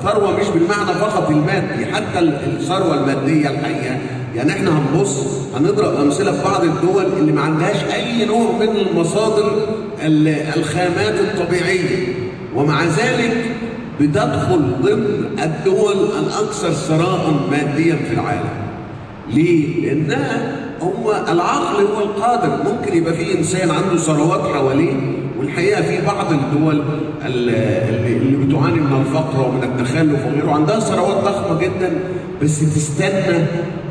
ثروه مش بالمعنى فقط المادي حتى الثروه الماديه الحقيقه يعني احنا هنبص هنضرب امثله في بعض الدول اللي ما عندهاش اي نوع من المصادر الخامات الطبيعيه ومع ذلك بتدخل ضمن الدول الاكثر ثراء ماديا في العالم. ليه؟ لانها هو العقل هو القادر ممكن يبقى في انسان عنده ثروات حواليه والحقيقه في بعض الدول اللي بتعاني من الفقر ومن التخلف وغيره عندها ثروات ضخمه جدا بس تستنى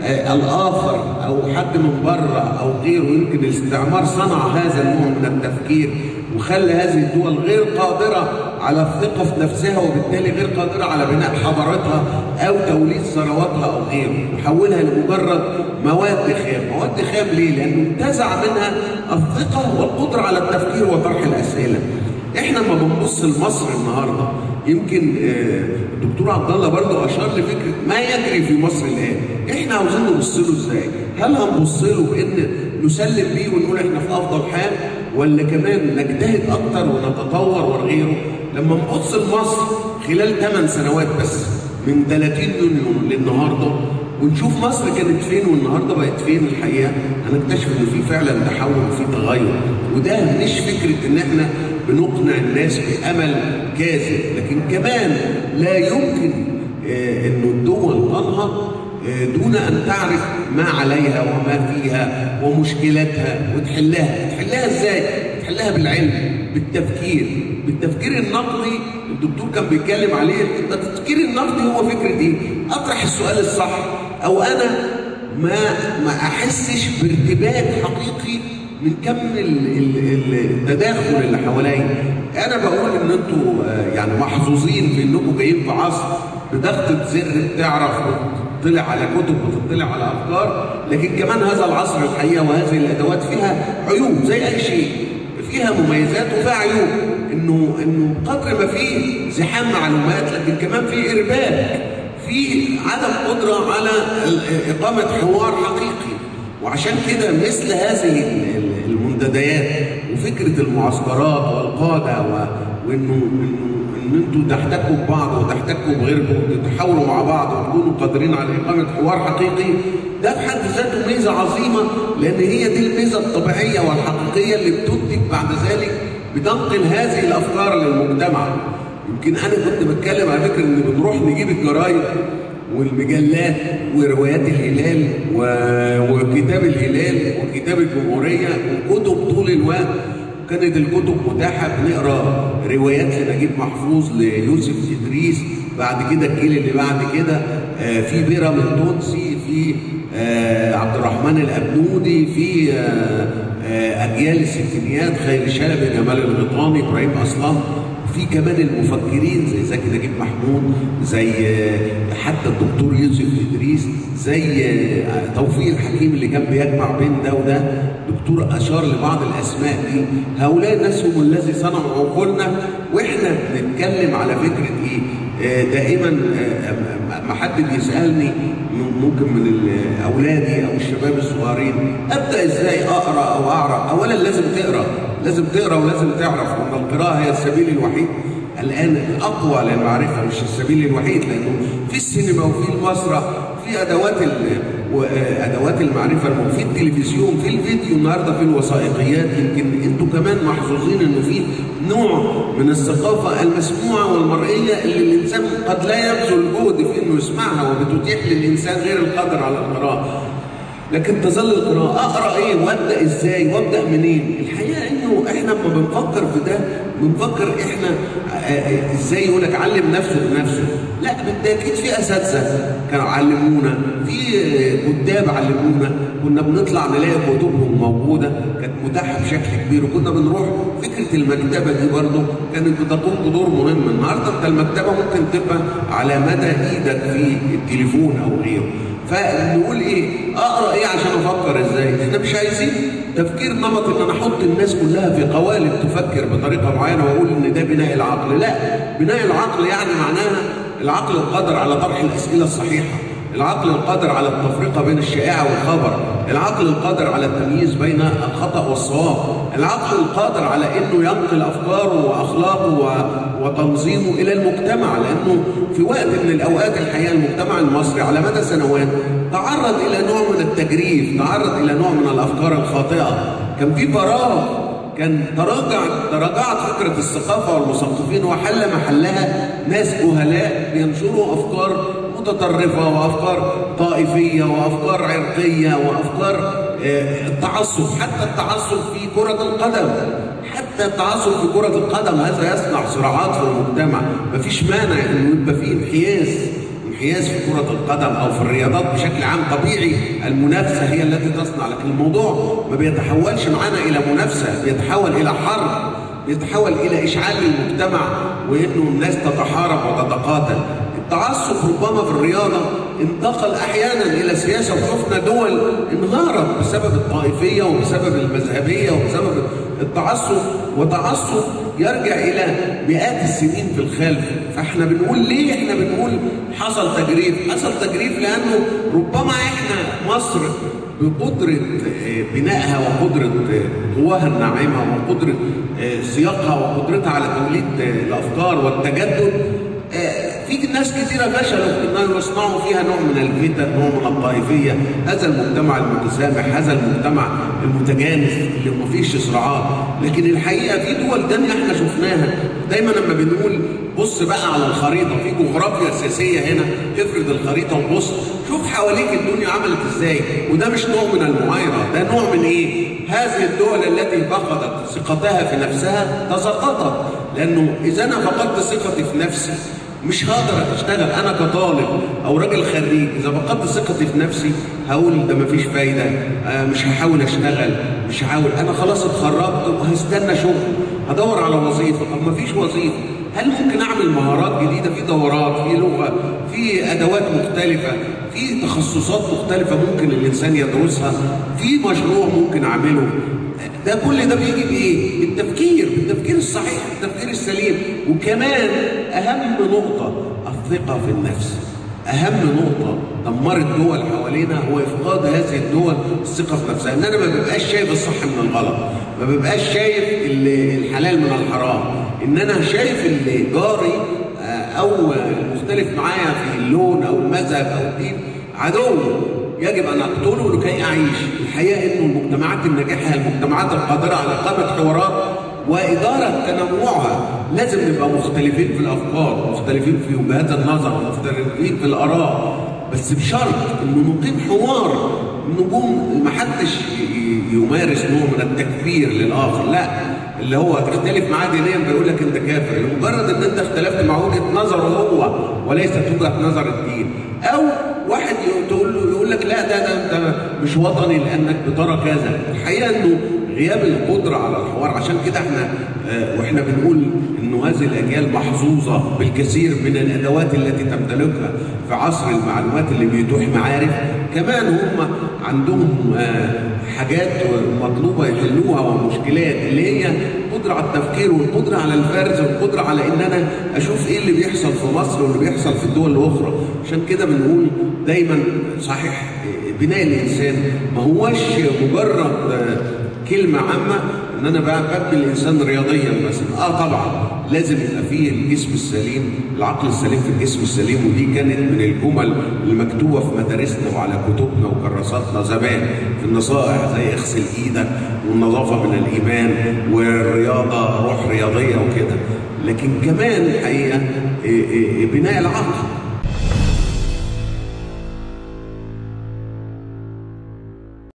الاخر او حد من بره او غيره يمكن الاستعمار صنع هذا النوع من التفكير وخلى هذه الدول غير قادره على الثقه في نفسها وبالتالي غير قادره على بناء حضارتها او توليد ثرواتها او غيره وحولها لمجرد مواد خام، مواد خام ليه؟ لانه انتزع منها الثقه والقدره على التفكير وطرح الاسئله. احنا لما بنبص لمصر النهارده يمكن الدكتور عبد الله برضه اشار لفكره ما يجري في مصر الان، احنا عاوزين نبص له ازاي؟ هل هنبص له بان نسلم بيه ونقول احنا في افضل حال ولا كمان نجتهد اكتر ونتطور وغيره؟ لما نبص لمصر خلال 8 سنوات بس من 30 يونيو للنهارده ونشوف مصر كانت فين والنهارده بقت فين الحقيقه هنكتشف ان في فعلا تحول وفي تغير وده مش فكره ان احنا بنقنع الناس بامل كاذب لكن كمان لا يمكن آه انه الدول تنهض آه دون ان تعرف ما عليها وما فيها ومشكلاتها وتحلها تحلها ازاي تحلها بالعلم بالتفكير بالتفكير النقدي الدكتور كان بيتكلم عليه التفكير النقدي هو فكره ايه اطرح السؤال الصح او انا ما ما احسش بارتباك حقيقي من كم التداخل اللي حواليا انا بقول ان انتوا يعني محظوظين في انكم جايين في عصر بضغطه زر بتعرف تطلع على كتب وتطلع على افكار لكن كمان هذا العصر الحقيقه وهذه الادوات فيها عيوب زي اي شيء فيها مميزات وفيها عيوب انه انه قدر ما فيه زحام معلومات لكن كمان في ارباك في عدم قدره على اقامه حوار حقيقي وعشان كده مثل هذه المنتديات وفكره المعسكرات والقاده وانه انه ان انتوا تحتكوا ببعض وتحتكوا بغيركم وتتحاوروا مع بعض وتكونوا قادرين على اقامه حوار حقيقي ده في حد ذاته ميزه عظيمه لان هي دي الميزه الطبيعيه والحقيقيه اللي بتنتج بعد ذلك بتنقل هذه الافكار للمجتمع يمكن انا كنت بتكلم على فكره ان بنروح نجيب الجرايد والمجلات وروايات الهلال وكتاب الهلال وكتاب الجمهوريه وكتب طول الوقت كانت الكتب متاحه بنقرا روايات لنجيب محفوظ ليوسف ادريس بعد كده الجيل اللي بعد كده في بيرام التونسي في عبد الرحمن الابنودي في اجيال الستينيات خير شلبي جمال الغيطاني ابراهيم اصلان في كمان المفكرين زي زكي نجيب محمود زي حتى الدكتور يوسف ادريس زي توفيق الحكيم اللي كان بيجمع بين ده وده دكتور اشار لبعض الاسماء دي هؤلاء الناس هم الذي صنعوا عقولنا واحنا بنتكلم على فكره ايه دائما ما حد بيسالني ممكن من اولادي او الشباب الصغيرين ابدا ازاي اقرا او اعرف اولا لازم تقرا لازم تقرا ولازم تعرف ان القراءه هي السبيل الوحيد الان الاقوى للمعرفه مش السبيل الوحيد لانه في السينما وفي المسرح في ادوات ادوات المعرفه في التلفزيون في الفيديو النهارده في الوثائقيات يمكن انتوا كمان محظوظين انه في نوع من الثقافه المسموعه والمرئيه اللي الانسان قد لا يبذل جهد في انه يسمعها وبتتيح للانسان غير القادر على القراءه لكن تظل القراءة أقرأ إيه وأبدأ إزاي وأبدأ منين؟ الحقيقة إنه إحنا لما بنفكر في ده بنفكر إحنا إزاي يقول لك علم نفسه بنفسه، لا بالتأكيد في أساتذة كانوا علمونا، في كتاب علمونا، كنا بنطلع نلاقي كتبهم موجودة كانت متاحة بشكل كبير وكنا بنروح فكرة المكتبة دي برضه كانت بتقوم بدور مهم، النهارده أنت المكتبة ممكن تبقى على مدى إيدك في التليفون أو غيره. فنقول ايه اقرا ايه عشان افكر ازاي احنا مش عايزين تفكير نمط ان انا احط الناس كلها في قوالب تفكر بطريقه معينه واقول ان ده بناء العقل لا بناء العقل يعني معناها العقل القادر على طرح الاسئله الصحيحه العقل القادر على التفرقة بين الشائعة والخبر العقل القادر على التمييز بين الخطأ والصواب العقل القادر على أنه ينقل أفكاره وأخلاقه وتنظيمه إلى المجتمع لأنه في وقت من الأوقات الحقيقة المجتمع المصري على مدى سنوات تعرض إلى نوع من التجريف تعرض إلى نوع من الأفكار الخاطئة كان في فراغ كان تراجع تراجعت فكرة الثقافة والمثقفين وحل محلها ناس جهلاء بينشروا أفكار متطرفة وأفكار طائفية وأفكار عرقية وأفكار التعصب حتى التعصب في كرة القدم حتى التعصب في كرة القدم هذا يصنع صراعات في المجتمع مفيش مانع انه يبقى فيه انحياز انحياز في كرة القدم او في الرياضات بشكل عام طبيعي المنافسة هي التي تصنع لكن الموضوع ما بيتحولش معانا الى منافسة بيتحول الى حرب بيتحول الى اشعال للمجتمع وانه الناس تتحارب وتتقاتل التعصب ربما في الرياضة انتقل احيانا الى سياسة وشفنا دول انهارت بسبب الطائفية وبسبب المذهبية وبسبب التعصب وتعصب يرجع الى مئات السنين في الخلف فاحنا بنقول ليه احنا بنقول حصل تجريف حصل تجريف لانه ربما احنا مصر بقدرة بنائها وقدرة قواها الناعمة وقدرة سياقها وقدرتها على توليد الأفكار والتجدد في ناس كثيرة فشلوا في أنهم يصنعوا فيها نوع من الفتن نوع من الطائفية هذا المجتمع المتسامح هذا المجتمع المتجانس اللي ما فيش صراعات لكن الحقيقة في دول تانية احنا شفناها دايما لما بنقول بص بقى على الخريطة في جغرافيا سياسية هنا افرد الخريطة وبص شوف حواليك الدنيا عملت ازاي وده مش نوع من المعايرة ده نوع من ايه هذه الدول التي فقدت ثقتها في نفسها تساقطت لانه اذا انا فقدت ثقتي في نفسي مش هقدر اشتغل انا كطالب او راجل خريج اذا فقدت ثقتي في نفسي هقول ده مفيش فايده آه مش هحاول اشتغل مش هحاول انا خلاص اتخرجت وهستنى شغل هدور على وظيفه طب مفيش وظيفه هل ممكن اعمل مهارات جديده في دورات في لغه في ادوات مختلفه في تخصصات مختلفه ممكن الانسان يدرسها في مشروع ممكن اعمله ده كل ده بيجي بايه؟ بالتفكير، بالتفكير الصحيح، بالتفكير السليم، وكمان اهم نقطة الثقة في النفس. اهم نقطة دمرت دول حوالينا هو افقاد هذه الدول الثقة في نفسها، ان انا ما ببقاش شايف الصح من الغلط، ما ببقاش شايف الحلال من الحرام، ان انا شايف اللي جاري او المختلف معايا في اللون او المذهب او الدين عدو يجب ان اقتله لكي اعيش الحقيقه انه المجتمعات الناجحه المجتمعات القادره على اقامه حوارات واداره تنوعها لازم نبقى مختلفين في الافكار مختلفين في وجهات النظر مختلفين في الاراء بس بشرط انه نقيم حوار نقوم ما حدش يمارس نوع من التكفير للاخر لا اللي هو تختلف معاه دينيا بيقول لك انت كافر لمجرد ان انت اختلفت مع وجهه نظره هو وليست وجهه نظر الدين او واحد تقول له يقول لك لا ده ده انت مش وطني لانك بترى كذا الحقيقه انه غياب القدره على الحوار عشان كده احنا اه واحنا بنقول انه هذه الاجيال محظوظه بالكثير من الادوات التي تمتلكها في عصر المعلومات اللي بيتوح معارف كمان هم عندهم اه حاجات مطلوبه يحلوها ومشكلات اللي هي القدره على التفكير والقدره على الفرز والقدره على ان انا اشوف ايه اللي بيحصل في مصر واللي بيحصل في الدول الاخرى عشان كده بنقول دايما صحيح بناء الانسان ما هوش مجرد كلمه عامه ان انا بقى ببني الانسان رياضيا مثلا اه طبعا لازم يبقى فيه الجسم السليم العقل السليم في الجسم السليم ودي كانت من الجمل المكتوبه في مدارسنا وعلى كتبنا وكراساتنا زمان في النصائح زي اغسل ايدك والنظافه من الايمان والرياضه روح رياضيه وكده لكن كمان الحقيقه بناء العقل